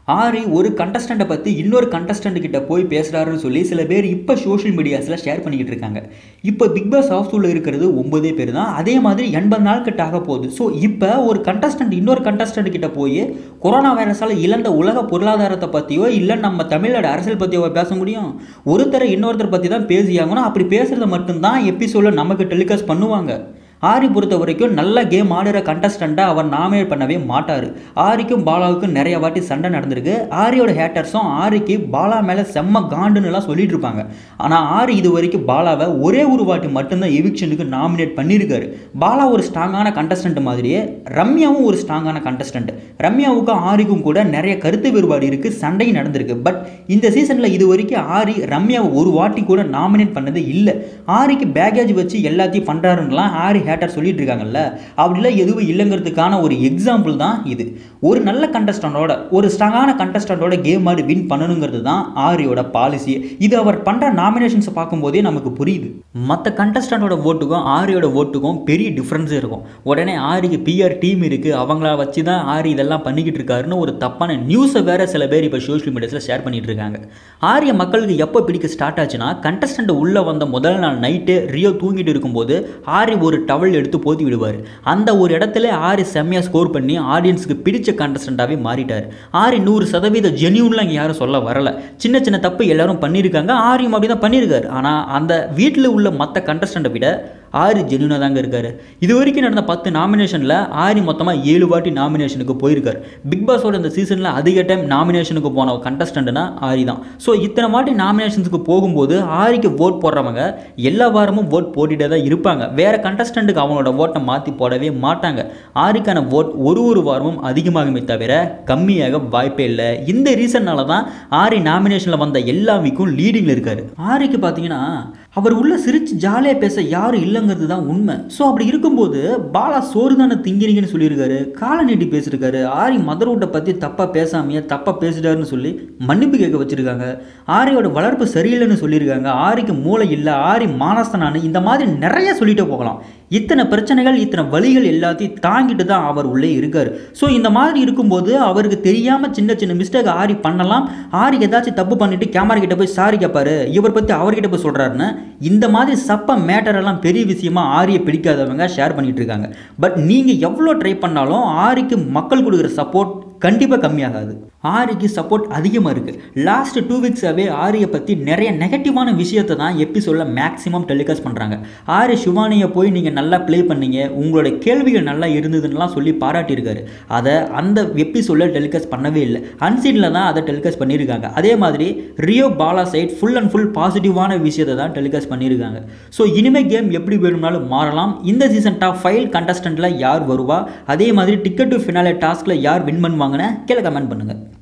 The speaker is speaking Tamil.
ஆரி ஒரு கண்டஸ்டண்ட்டை பற்றி இன்னொரு கண்டஸ்டண்ட் கிட்ட போய் பேசுகிறாருன்னு சொல்லி சில பேர் இப்போ சோஷியல் மீடியாஸில் ஷேர் பண்ணிக்கிட்டு இருக்காங்க இப்போ பிக் பாஸ் ஹவுஸ்ஃபுல்லில் இருக்கிறது ஒன்பதே பேர் தான் அதே மாதிரி எண்பது நாள் கிட்ட ஆக போகுது ஸோ இப்போ ஒரு கண்டஸ்டன்ட் இன்னொரு கண்டஸ்டன்ட் கிட்ட போய் கொரோனா வைரஸால் இழந்த உலக பொருளாதாரத்தை பற்றியோ இல்லை நம்ம தமிழ்நாடு அரசியல் பற்றியோ பேச முடியும் ஒருத்தரை இன்னொருத்தர் பற்றி தான் பேசியாகணும் அப்படி பேசுகிறத மட்டும்தான் எபிசோடில் நமக்கு டெலிகாஸ்ட் பண்ணுவாங்க ஆரி பொறுத்த வரைக்கும் நல்ல கேம் ஆடுற கண்டஸ்டண்ட்டாக அவர் நாமினேட் பண்ணவே மாட்டார் ஆரிக்கும் பாலாவுக்கும் நிறைய வாட்டி சண்டை நடந்திருக்கு ஆரியோட ஹேட்டர்ஸும் ஆரிக்கு பாலா மேலே செம்ம காண்டுன்னுலாம் சொல்லிட்டு இருப்பாங்க ஆனால் ஆரி இது வரைக்கும் பாலாவை ஒரே ஒரு வாட்டி மட்டும்தான் எவிக்ஷனுக்கு நாமினேட் பண்ணியிருக்காரு பாலா ஒரு ஸ்ட்ராங்கான கண்டஸ்டன்ட் மாதிரியே ரம்யாவும் ஒரு ஸ்ட்ராங்கான கண்டஸ்டன்ட் ரம்யாவுக்கும் ஆரிக்கும் கூட நிறைய கருத்து வேறுபாடு இருக்குது சண்டையும் நடந்திருக்கு பட் இந்த சீசனில் இது வரைக்கும் ஆரி ரம்யாவை ஒரு வாட்டி கூட நாமினேட் பண்ணதே இல்லை ஆரிக்கு பேக்கேஜ் வச்சு எல்லாத்தையும் பண்ணுறாருன்னெலாம் ஆரி ஹேட்டர் சொல்லிட்டு இருக்காங்கல்ல அப்படிலாம் எதுவும் இல்லைங்கிறதுக்கான ஒரு எக்ஸாம்பிள் தான் இது ஒரு நல்ல கண்டஸ்டண்டோட ஒரு ஸ்ட்ராங்கான கண்டஸ்டண்டோட கேம் ஆடி வின் பண்ணணுங்கிறது தான் ஆரியோட பாலிசி இது அவர் பண்ணுற நாமினேஷன்ஸை பார்க்கும்போதே நமக்கு புரியுது மற்ற கண்டஸ்டண்டோட ஓட்டுக்கும் ஆரியோட ஓட்டுக்கும் பெரிய டிஃப்ரென்ஸ் இருக்கும் உடனே ஆரிக்கு பிஆர் டீம் இருக்குது அவங்கள வச்சு தான் ஆரி இதெல்லாம் பண்ணிக்கிட்டு இருக்காருன்னு ஒரு தப்பான நியூஸை வேற சில பேர் இப்போ சோஷியல் மீடியாஸில் ஷேர் பண்ணிட்டு இருக்காங்க ஆரிய மக்களுக்கு எப்போ பிடிக்க ஸ்டார்ட் ஆச்சுன்னா கண்டஸ்டண்ட் உள்ளே வந்த முதல் நாள் நைட்டு ரியோ தூங்கிட்டு இருக்கும்போது ஆரி ஒரு டவல் எடுத்து போத்தி விடுவார் அந்த ஒரு இடத்துல ஆரி செம்மையாக ஸ்கோர் பண்ணி ஆடியன்ஸுக்கு பிடிச்ச கண்டஸ்டண்ட்டாகவே மாறிட்டார் ஆரி நூறு சதவீத ஜென்யூன்லாம் இங்கே யாரும் சொல்ல வரல சின்ன சின்ன தப்பு எல்லாரும் பண்ணியிருக்காங்க ஆரியும் அப்படி தான் பண்ணியிருக்காரு ஆனால் அந்த வீட்டில் உள்ள மற்ற கண்டஸ்டண்ட்டை விட ஆரி ஜென்யூனாக தாங்க இருக்காரு இது வரைக்கும் நடந்த பத்து நாமினேஷனில் ஆரி மொத்தமாக ஏழு வாட்டி நாமினேஷனுக்கு போயிருக்காரு பிக் பாஸோட இந்த சீசனில் அதிக டைம் நாமினேஷனுக்கு போன கண்டஸ்டண்ட்னா ஆரி தான் ஸோ இத்தனை வாட்டி நாமினேஷன்ஸுக்கு போகும்போது ஆரிக்கு ஓட் போடுறவங்க எல்லா வாரமும் ஓட் போட்டுகிட்டே தான் இருப்பாங்க வேறு கண்டஸ்டண்ட்டுக்கு அவங்களோட ஓட்டை மாற்றி போடவே மாட்டாங்க ஆரிக்கான ஓட் ஒரு ஒரு வாரமும் அதிகமாகுமே தவிர கம்மியாக வாய்ப்பே இல்லை இந்த ரீசன்னால தான் ஆரி நாமினேஷனில் வந்த எல்லா வீக்கும் லீடிங்கில் இருக்காரு ஆரிக்கு பார்த்தீங்கன்னா அவர் உள்ள சிரிச்சு ஜாலியாக பேச யாரும் இல்லைங்கிறது தான் உண்மை ஸோ அப்படி இருக்கும்போது பாலா சோறு தானே திங்கிறீங்கன்னு சொல்லியிருக்காரு காலை நீட்டி பேசியிருக்காரு ஆரி மதர்வுட்டை பற்றி தப்பாக பேசாமையே தப்பாக பேசிட்டாருன்னு சொல்லி மன்னிப்பு கேட்க வச்சுருக்காங்க ஆரியோட வளர்ப்பு சரியில்லைன்னு சொல்லியிருக்காங்க ஆரிக்கு மூளை இல்லை ஆரி மானஸ்தனானு இந்த மாதிரி நிறைய சொல்லிட்டே போகலாம் இத்தனை பிரச்சனைகள் இத்தனை வழிகள் எல்லாத்தையும் தாங்கிட்டு தான் அவர் உள்ளே இருக்கார் ஸோ இந்த மாதிரி இருக்கும்போது அவருக்கு தெரியாமல் சின்ன சின்ன மிஸ்டேக் ஆரி பண்ணலாம் ஆரி ஏதாச்சும் தப்பு பண்ணிட்டு கேமரா கிட்ட போய் சாரி கேட்பாரு இவர் பற்றி அவர்கிட்ட போய் சொல்கிறாருன்னு இந்த மாதிரி சப்ப மேட்டர் எல்லாம் பெரிய விஷயமா ஆரியை பிடிக்காதவங்க ஷேர் பண்ணிட்டு இருக்காங்க பட் நீங்கள் எவ்வளோ ட்ரை பண்ணாலும் ஆரிக்கு மக்கள் கொடுக்குற சப்போர்ட் கண்டிப்பாக கம்மியாகாது ஆரிக்கு சப்போர்ட் அதிகமாக இருக்குது லாஸ்ட் டூ வீக்ஸாகவே ஆரியை பற்றி நிறைய நெகட்டிவான விஷயத்தை தான் எபிசோடில் மேக்ஸிமம் டெலிகாஸ்ட் பண்ணுறாங்க ஆரி சிவானியை போய் நீங்கள் நல்லா ப்ளே பண்ணீங்க உங்களோட கேள்விகள் நல்லா இருந்ததுன்னெலாம் சொல்லி பாராட்டியிருக்காரு அதை அந்த எபிசோடில் டெலிகாஸ்ட் பண்ணவே இல்லை அன்சீனில் தான் அதை டெலிகாஸ்ட் பண்ணியிருக்காங்க அதே மாதிரி Rio Bala side full and full பாசிட்டிவான விஷயத்தை தான் டெலிகாஸ்ட் பண்ணியிருக்காங்க ஸோ இனிமேல் கேம் எப்படி வேணும்னாலும் மாறலாம் இந்த சீசன் டாப் ஃபைவ் கண்டஸ்டண்ட்டில் யார் வருவா அதே மாதிரி டிக்கெட் டு ஃபினாலே டாஸ்கில் யார் வின் பண்ணுவாங்கன்னு கீழே கமெண்ட் பண்ணுங்கள்